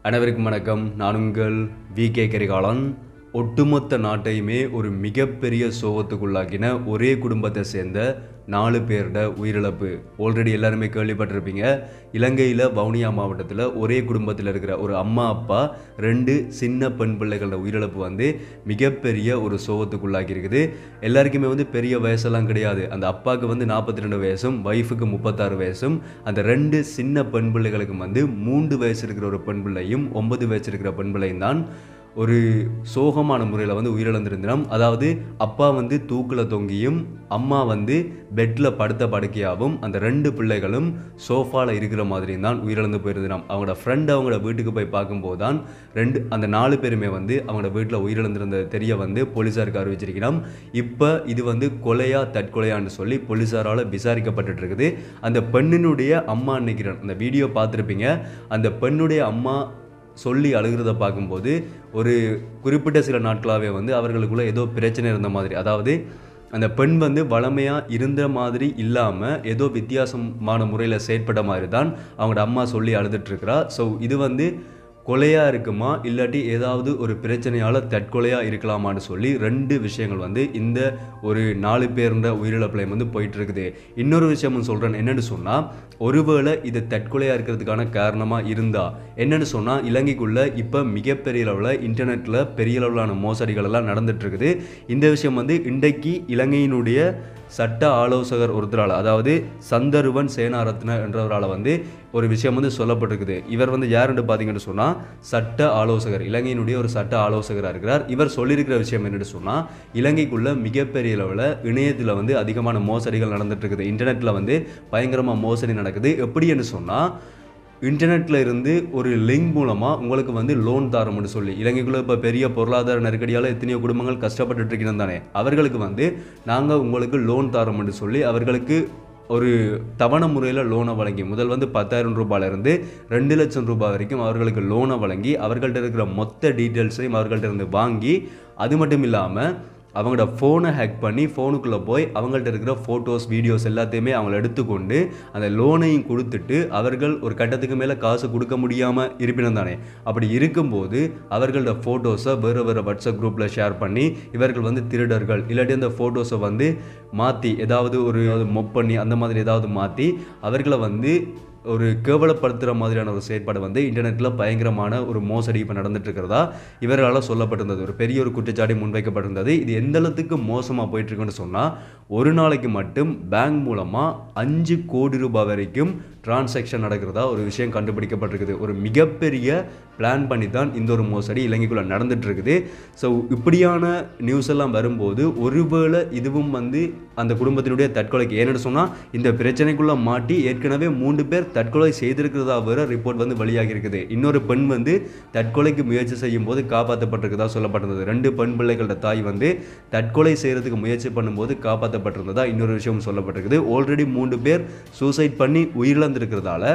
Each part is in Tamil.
அனைவருக்கும் வணக்கம் நான் உங்கள் வி கே கரிகாலன் ஒட்டுமொத்த நாட்டையுமே ஒரு மிகப்பெரிய சோகத்துக்குள்ளாக்கின ஒரே குடும்பத்தை சேர்ந்த நாலு பேரோட உயிரிழப்பு ஆல்ரெடி எல்லாருமே கேள்விப்பட்டிருப்பீங்க இலங்கையில் வவுனியா மாவட்டத்தில் ஒரே குடும்பத்தில் இருக்கிற ஒரு அம்மா அப்பா ரெண்டு சின்ன பெண் பிள்ளைகளோட உயிரிழப்பு வந்து மிகப்பெரிய ஒரு சோகத்துக்குள்ளாக்கி இருக்குது எல்லாருக்குமே வந்து பெரிய வயசெல்லாம் கிடையாது அந்த அப்பாவுக்கு வந்து நாற்பத்தி ரெண்டு வயசும் ஒய்ஃபுக்கு முப்பத்தாறு வயசும் அந்த ரெண்டு சின்ன பெண் பிள்ளைகளுக்கும் வந்து மூன்று வயசு இருக்கிற ஒரு பெண் பிள்ளையும் ஒன்பது வயசு இருக்கிற பெண் பிள்ளையும் தான் ஒரு சோகமான முறையில் வந்து உயிரிழந்திருந்தோம் அதாவது அப்பா வந்து தூக்கில் தொங்கியும் அம்மா வந்து பெட்டில் படுத்த படுக்கையாகவும் அந்த ரெண்டு பிள்ளைகளும் சோஃபாவில் இருக்கிற மாதிரியும் தான் உயிரிழந்து போயிருந்தோம் அவங்களோட ஃப்ரெண்ட் அவங்களோட வீட்டுக்கு போய் பார்க்கும்போது தான் ரெண்டு அந்த நாலு பேருமே வந்து அவங்களோட வீட்டில் உயிரிழந்திருந்தது தெரிய வந்து போலீஸாருக்கு அறிவிச்சிருக்கிறோம் இப்போ இது வந்து கொலையா தற்கொலையான்னு சொல்லி போலீஸாரால் விசாரிக்கப்பட்டுட்டு இருக்குது அந்த பெண்ணினுடைய அம்மா நினைக்கிறேன் அந்த வீடியோ பார்த்துருப்பீங்க அந்த பெண்ணுடைய அம்மா சொல்லி அழுகிறத பார்க்கும்போது ஒரு குறிப்பிட்ட சில நாட்களாகவே வந்து அவர்களுக்குள்ள ஏதோ பிரச்சனை இருந்த மாதிரி அதாவது அந்த பெண் வந்து வளமையாக இருந்த மாதிரி இல்லாமல் ஏதோ வித்தியாசமான முறையில் செயற்பட்ட மாதிரி தான் அவங்களோட அம்மா சொல்லி அழுதுட்ருக்கிறா ஸோ இது வந்து கொலையாக இருக்குமா இல்லாட்டி ஏதாவது ஒரு பிரச்சனையால் தற்கொலையாக இருக்கலாமான்னு சொல்லி ரெண்டு விஷயங்கள் வந்து இந்த ஒரு நாலு பேருன்ற உயிரிழப்பிலையும் வந்து போயிட்டு இருக்குது இன்னொரு விஷயமும் சொல்கிறேன் என்னென்னு சொன்னால் ஒருவேளை இது தற்கொலையாக இருக்கிறதுக்கான காரணமாக இருந்தா என்னென்னு சொன்னால் இலங்கைக்குள்ளே இப்போ மிகப்பெரிய அளவில் இன்டர்நெட்டில் பெரிய அளவிலான மோசடிகள் எல்லாம் நடந்துட்டு இருக்குது இந்த விஷயம் வந்து இன்றைக்கு இலங்கையினுடைய சட்ட ஆலோசகர் ஒருத்தரால் அதாவது சந்தருவன் சேனாரத்ன என்றவரால் வந்து ஒரு விஷயம் வந்து சொல்லப்பட்டிருக்குது இவர் வந்து யாருன்னு பார்த்தீங்கன்னு சொன்னால் சட்ட ஆலோசகர் இலங்கையினுடைய ஒரு சட்ட ஆலோசகராக இருக்கிறார் இவர் சொல்லியிருக்கிற விஷயம் என்னன்னு சொன்னால் இலங்கைக்குள்ள மிகப்பெரிய அளவில் இணையத்தில் வந்து அதிகமான மோசடிகள் நடந்துட்டு இருக்குது இன்டர்நெட்டில் வந்து பயங்கரமாக மோசடி நடக்குது எப்படின்னு சொன்னால் இன்டர்நெட்டில் இருந்து ஒரு லிங்க் மூலமாக உங்களுக்கு வந்து லோன் தரோம்னு சொல்லி இலங்கைக்குள்ளே இப்போ பெரிய பொருளாதார நெருக்கடியால் எத்தனையோ குடும்பங்கள் கஷ்டப்பட்டுட்டு இருக்கிறோம் தானே அவர்களுக்கு வந்து நாங்கள் உங்களுக்கு லோன் தரோம்னு சொல்லி அவர்களுக்கு ஒரு தவணை முறையில் லோனை வழங்கி முதல் வந்து பத்தாயிரம் ரூபாயிலிருந்து ரெண்டு லட்சம் ரூபாய் வரைக்கும் அவர்களுக்கு லோனை வழங்கி அவர்கள்ட்ட இருக்கிற மொத்த டீட்டெயில்ஸையும் அவர்கள்ட்ட இருந்து வாங்கி அது மட்டும் இல்லாமல் அவங்களோட ஃபோனை ஹேக் பண்ணி ஃபோனுக்குள்ளே போய் அவங்கள்ட்ட இருக்கிற ஃபோட்டோஸ் வீடியோஸ் எல்லாத்தையுமே அவங்கள எடுத்துக்கொண்டு அந்த லோனையும் கொடுத்துட்டு அவர்கள் ஒரு கட்டத்துக்கு மேலே காசு கொடுக்க முடியாமல் இருப்பினம் தானே அப்படி இருக்கும்போது அவர்களோட ஃபோட்டோஸை வேறு வேறு வாட்ஸ்அப் குரூப்பில் ஷேர் பண்ணி இவர்கள் வந்து திருடர்கள் இல்லாட்டி அந்த ஃபோட்டோஸை வந்து மாற்றி ஏதாவது ஒரு மொப் பண்ணி அந்த மாதிரி ஏதாவது மாற்றி அவர்களை வந்து ஒரு கேவலப்படுத்துகிற மாதிரியான ஒரு செயற்பாடு வந்து இன்டர்நெட்டில் பயங்கரமான ஒரு மோசடி இப்போ நடந்துட்டு இருக்கிறதா இவர்களால் சொல்லப்பட்டிருந்தது ஒரு பெரிய ஒரு குற்றச்சாட்டு முன்வைக்கப்பட்டிருந்தது இது எந்த அளவுக்கு மோசமாக போயிட்டு இருக்குன்னு சொன்னால் ஒரு நாளைக்கு மட்டும் பேங்க் மூலமாக அஞ்சு கோடி ரூபாய் வரைக்கும் டிரான்சாக்ஷன் நடக்கிறதா ஒரு விஷயம் கண்டுபிடிக்கப்பட்டிருக்குது ஒரு மிகப்பெரிய பிளான் பண்ணி தான் இந்த ஒரு மோசடி இலங்கைக்குள்ளே நடந்துட்டு இருக்குது ஸோ இப்படியான நியூஸ் எல்லாம் வரும்போது ஒருவேளை இதுவும் வந்து அந்த குடும்பத்தினுடைய தற்கொலைக்கு ஏன்னு சொன்னால் இந்த பிரச்சனைக்குள்ளே மாட்டி ஏற்கனவே மூன்று பேர் தற்கொலை செய்திருக்கிறதா வேற ரிப்போர்ட் வந்து வெளியாகி இருக்குது இன்னொரு பெண் வந்து தற்கொலைக்கு முயற்சி செய்யும் போது காப்பாற்றப்பட்டிருக்கிறதா சொல்லப்பட்டிருந்தது ரெண்டு பெண் பிள்ளைகளோட தாய் வந்து தற்கொலை செய்கிறதுக்கு முயற்சி பண்ணும்போது காப்பாற்றப்பட்டிருந்ததா இன்னொரு விஷயம் சொல்லப்பட்டிருக்குது ஆல்ரெடி மூன்று பேர் சூசைட் பண்ணி உயிரிழந்திருக்கிறதால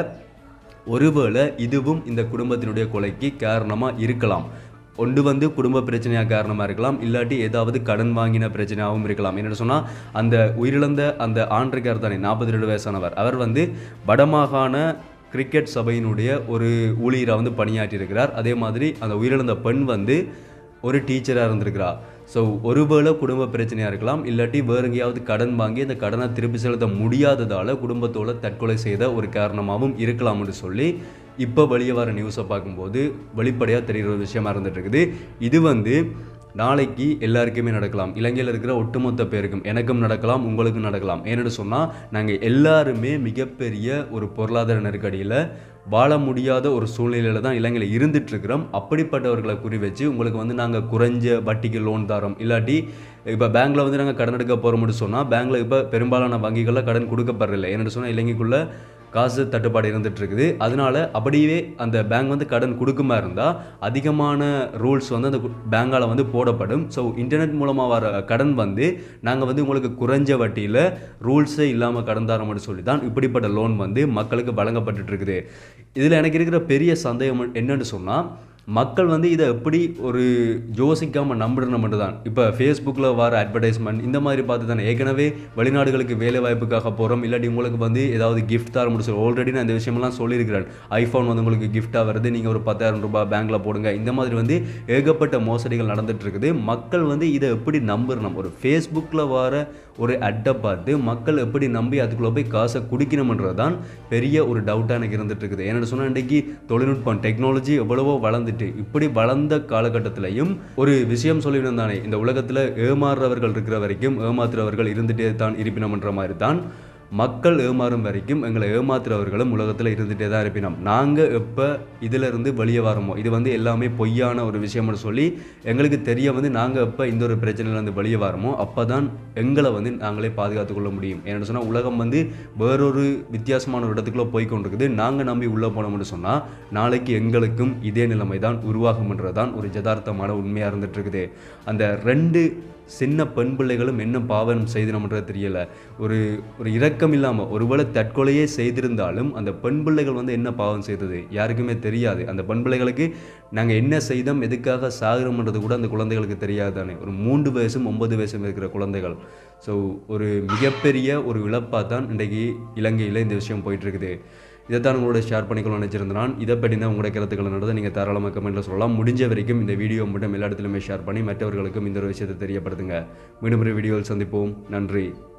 ஒருவேளை இதுவும் இந்த குடும்பத்தினுடைய கொலைக்கு காரணமாக இருக்கலாம் ஒன்று வந்து குடும்ப பிரச்சனையாக காரணமாக இருக்கலாம் இல்லாட்டி ஏதாவது கடன் வாங்கின பிரச்சனையாகவும் இருக்கலாம் என்னென்னு சொன்னால் அந்த உயிரிழந்த அந்த ஆண்டிருக்கார் தானே நாற்பத்தி ரெண்டு வயசானவர் அவர் வந்து வடமாகாண கிரிக்கெட் சபையினுடைய ஒரு ஊழியராக வந்து பணியாற்றியிருக்கிறார் அதே மாதிரி அந்த உயிரிழந்த பெண் வந்து ஒரு டீச்சராக இருந்திருக்கிறா ஸோ ஒருவேளை குடும்ப பிரச்சனையாக இருக்கலாம் இல்லாட்டி வேறு எங்கேயாவது கடன் வாங்கி அந்த கடனை திருப்பி செலுத்த முடியாததால் குடும்பத்தோட தற்கொலை செய்த ஒரு காரணமாகவும் இருக்கலாம்னு சொல்லி இப்போ வெளியே வர நியூஸை பார்க்கும்போது வெளிப்படையாக தெரிகிற ஒரு விஷயமா இருந்துட்டு இருக்குது இது வந்து நாளைக்கு எல்லாருக்குமே நடக்கலாம் இலங்கையில் இருக்கிற ஒட்டுமொத்த பேருக்கும் எனக்கும் நடக்கலாம் உங்களுக்கும் நடக்கலாம் ஏன்னு சொன்னால் நாங்கள் எல்லாருமே மிகப்பெரிய ஒரு பொருளாதார நெருக்கடியில் வாழ முடியாத ஒரு சூழ்நிலையில் தான் இலங்கையில் இருந்துட்டு இருக்கிறோம் அப்படிப்பட்டவர்களை குறி வச்சு உங்களுக்கு வந்து நாங்கள் குறைஞ்ச வட்டிக்கு லோன் தரோம் இல்லாட்டி இப்போ பேங்க்கில் வந்து நாங்கள் கடன் எடுக்க போகிறோம்னு சொன்னால் பேங்க்கில் இப்போ பெரும்பாலான வங்கிகளில் கடன் கொடுக்கப்படுறதில்லை என்னென்னு சொன்னால் இலங்கைக்குள்ளே காசு தட்டுப்பாடு இருந்துட்டு இருக்குது அதனால அப்படியே அந்த பேங்க் வந்து கடன் கொடுக்குமா இருந்தால் அதிகமான ரூல்ஸ் வந்து அந்த பேங்கால் வந்து போடப்படும் ஸோ இன்டர்நெட் மூலமாக வர கடன் வந்து நாங்கள் வந்து உங்களுக்கு குறைஞ்ச வட்டியில் ரூல்ஸே இல்லாமல் கடன் தரோம்னு சொல்லி தான் இப்படிப்பட்ட லோன் வந்து மக்களுக்கு வழங்கப்பட்டுட்டு இருக்குது இதில் எனக்கு இருக்கிற பெரிய சந்தேகம் என்னன்னு சொன்னால் மக்கள் வந்து இதை எப்படி ஒரு யோசிக்காமல் நம்புறது மட்டும் தான் இப்போ ஃபேஸ்புக்கில் வர அட்வர்டைஸ்மெண்ட் இந்த மாதிரி பார்த்து தானே ஏற்கனவே வெளிநாடுகளுக்கு வேலை வாய்ப்புக்காக போகிறோம் இல்லாட்டி உங்களுக்கு வந்து ஏதாவது கிஃப்ட் தர முடிச்சு ஆல்ரெடி நான் இந்த விஷயமெல்லாம் சொல்லியிருக்கிறேன் ஐஃபோன் வந்து உங்களுக்கு கிஃப்ட்டாக வருது நீங்கள் ஒரு பத்தாயிரம் ரூபாய் பேங்க்கில் போடுங்க இந்த மாதிரி வந்து ஏகப்பட்ட மோசடிகள் நடந்துட்டு இருக்குது மக்கள் வந்து இதை எப்படி நம்புறணும் ஒரு ஃபேஸ்புக்கில் வர ஒரு அட்டை பார்த்து மக்கள் எப்படி நம்பி அதுக்குள்ளே போய் காசை குடிக்கணுமன்றது தான் பெரிய ஒரு டவுட்டாக எனக்கு இருந்துட்டு இருக்குது ஏன்னு சொன்னால் இன்றைக்கி தொழில்நுட்பம் டெக்னாலஜி எவ்வளவோ வளர்ந்துட்டு இப்படி வளர்ந்த காலகட்டத்திலையும் ஒரு விஷயம் சொல்லிவிடும் தானே இந்த உலகத்தில் ஏமாறுறவர்கள் இருக்கிற வரைக்கும் ஏமாத்துறவர்கள் இருந்துகிட்டே தான் இருப்பினம்ன்ற மாதிரி தான் மக்கள் ஏமாறும் வரைக்கும் எங்களை ஏமாத்துறவர்களும் உலகத்தில் இருந்துகிட்டே தான் இருப்பினோம் நாங்கள் எப்போ இதிலிருந்து வெளியே வரமோ இது வந்து எல்லாமே பொய்யான ஒரு விஷயம்னு சொல்லி எங்களுக்கு தெரிய வந்து நாங்கள் எப்போ இந்த ஒரு பிரச்சனையிலேருந்து வெளியே வரமோ அப்போ தான் எங்களை வந்து நாங்களே பாதுகாத்து கொள்ள முடியும் ஏன்னு சொன்னால் உலகம் வந்து வேறொரு வித்தியாசமான ஒரு இடத்துக்குள்ளே போய் கொண்டிருக்குது நாங்கள் நம்பி உள்ளே போனோம்னு சொன்னால் நாளைக்கு எங்களுக்கும் இதே நிலைமை தான் உருவாகும்ன்றது தான் ஒரு யதார்த்தமான உண்மையாக இருந்துட்டு இருக்குது அந்த ரெண்டு சின்ன பெண் பிள்ளைகளும் என்ன பாவனம் செய்தினோம்ன்றது தெரியல ஒரு ஒரு இரக்கம் இல்லாமல் ஒருவேளை தற்கொலையே செய்திருந்தாலும் அந்த பெண் பிள்ளைகள் வந்து என்ன பாவம் செய்தது யாருக்குமே தெரியாது அந்த பெண் பிள்ளைகளுக்கு நாங்கள் என்ன செய்தோம் எதுக்காக சாகிறோம்ன்றது கூட அந்த குழந்தைகளுக்கு தெரியாது தானே ஒரு மூன்று வயசும் ஒன்பது வயசும் இருக்கிற குழந்தைகள் ஸோ ஒரு மிகப்பெரிய ஒரு இழப்பாக தான் இன்றைக்கு இலங்கையில் இந்த விஷயம் போயிட்டுருக்குது இதைத்தான் உங்களோட ஷேர் பண்ணிக்கணும் நினச்சிருந்தான் இதை பற்றின உங்களுடைய கருத்துக்களை நடந்து நீங்கள் தாராளமாக கமெண்ட்டில் சொல்லலாம் முடிஞ்ச வரைக்கும் இந்த வீடியோ மட்டும் எல்லா இடத்துலையுமே ஷேர் பண்ணி மற்றவர்களுக்கும் இந்த ஒரு விஷயத்தை தெரியப்படுத்துங்க மீண்டும் ஒரு வீடியோவில் சந்திப்போம் நன்றி